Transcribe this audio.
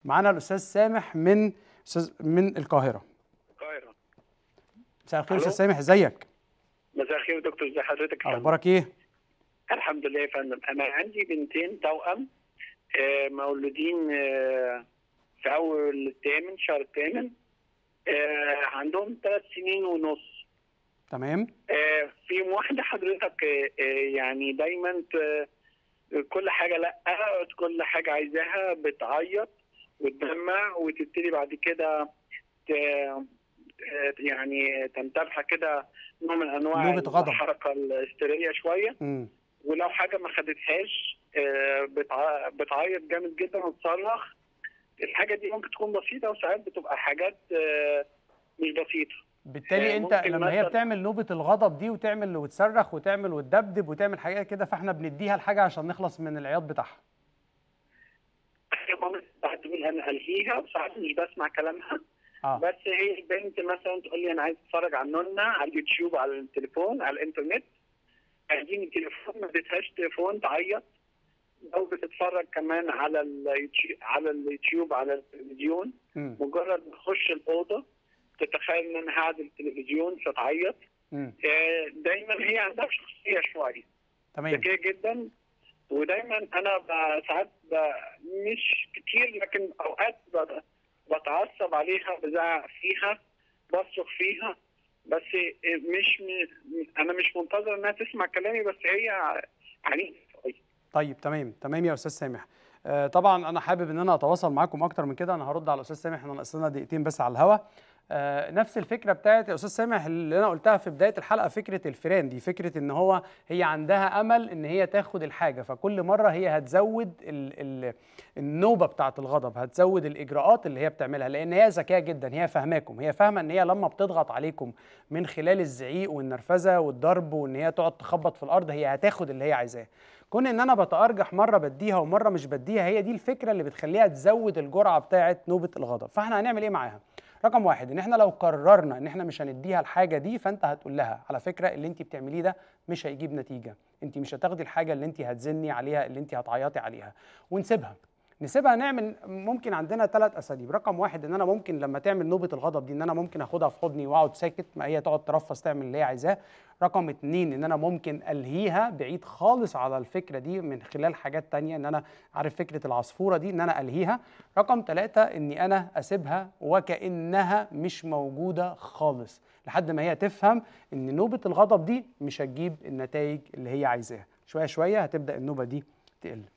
معانا الاستاذ سامح من استاذ من القاهره القاهرة مساء الخير ألو. استاذ سامح ازيك مساء الخير دكتور ازي حضرتك يا فندم؟ اخبارك ايه الحمد لله يا فندم انا عندي بنتين توأم آه، مولودين آه، في اول الثامن شهر الثامن آه، عندهم ثلاث سنين ونص تمام آه، في واحدة حضرتك آه، آه، يعني دايما ت- كل حاجة لا كل حاجة عايزاها بتعيط وتدمع وتبتدي بعد كده ت- آه، يعني تنتبه كده نوع من انواع نوبة غضب. الحركة الهستيرية شوية امم ولو حاجه ما خدتهاش آه، بتع- بتعيط جامد جدا وتصرخ الحاجه دي ممكن تكون بسيطه وساعات بتبقى حاجات آه، مش بسيطه بالتالي آه، انت ممكن لما هي مثلاً- بتعمل نوبه الغضب دي وتعمل وتصرخ وتعمل وتدبدب وتعمل حاجات كده فاحنا بنديها الحاجه عشان نخلص من العياط بتاعها هي ماما ساعات تقول انا الهيها وساعات مش بسمع كلامها اه بس هي البنت مثلا تقول لي انا عايز اتفرج على نونا على اليوتيوب على التليفون على الانترنت اديني تليفون ما اديتهاش تليفون تعيط لو بتتفرج كمان على اليوتيوب على اليوتيوب على التلفزيون امم مجرد ما اخش الاوضه تتخيل ان انا قاعد التلفزيون فتعيط امم آه، دايما هي عندها شخصيه شويه تمام ذكيه جدا ودايما انا ب- ساعات ب- مش كتير لكن اوقات ب- بتعصب عليها بزعق فيها بصرخ فيها بس مش م- انا مش منتظر انها تسمع كلامي بس هي عنيفه شوية. طيب تمام تمام يا استاذ سامح آه طبعا انا حابب ان انا اتواصل معاكم اكتر من كده انا هرد على الاستاذ سامح احنا ناقص لنا دقيقتين بس على الهوا آه نفس الفكره بتاعت يا استاذ سامح اللي انا قلتها في بدايه الحلقه فكره الفيران دي فكره ان هو هي عندها امل ان هي تاخد الحاجه فكل مره هي هتزود ال ال النوبه بتاعه الغضب هتزود الاجراءات اللي هي بتعملها لان هي ذكيه جدا هي فاهماكم هي فاهمه ان هي لما بتضغط عليكم من خلال الزعيق والنرفزه والضرب وان هي تقعد تخبط في الارض هي هتاخد اللي هي عايزاه كون ان انا بتارجح مره بديها ومره مش بديها هي دي الفكره اللي بتخليها تزود الجرعه بتاعه نوبه الغضب فاحنا هنعمل ايه معاها رقم واحد ان احنا لو قررنا ان احنا مش هنديها الحاجه دي فانت هتقول لها على فكره اللي انت بتعمليه ده مش هيجيب نتيجه انت مش هتاخدي الحاجه اللي انت هتزني عليها اللي انت هتعيطي عليها ونسيبها نسيبها نعمل ممكن عندنا ثلاث اساليب رقم واحد ان انا ممكن لما تعمل نوبه الغضب دي ان انا ممكن اخدها في حضني واقعد ساكت ما هي تقعد ترفس تعمل اللي هي عايزاه رقم اتنين ان انا ممكن الهيها بعيد خالص على الفكره دي من خلال حاجات تانية ان انا عارف فكره العصفوره دي ان انا الهيها رقم ثلاثة اني انا اسيبها وكانها مش موجوده خالص لحد ما هي تفهم ان نوبه الغضب دي مش هتجيب النتائج اللي هي عايزاها شويه شويه هتبدا النوبه دي تقل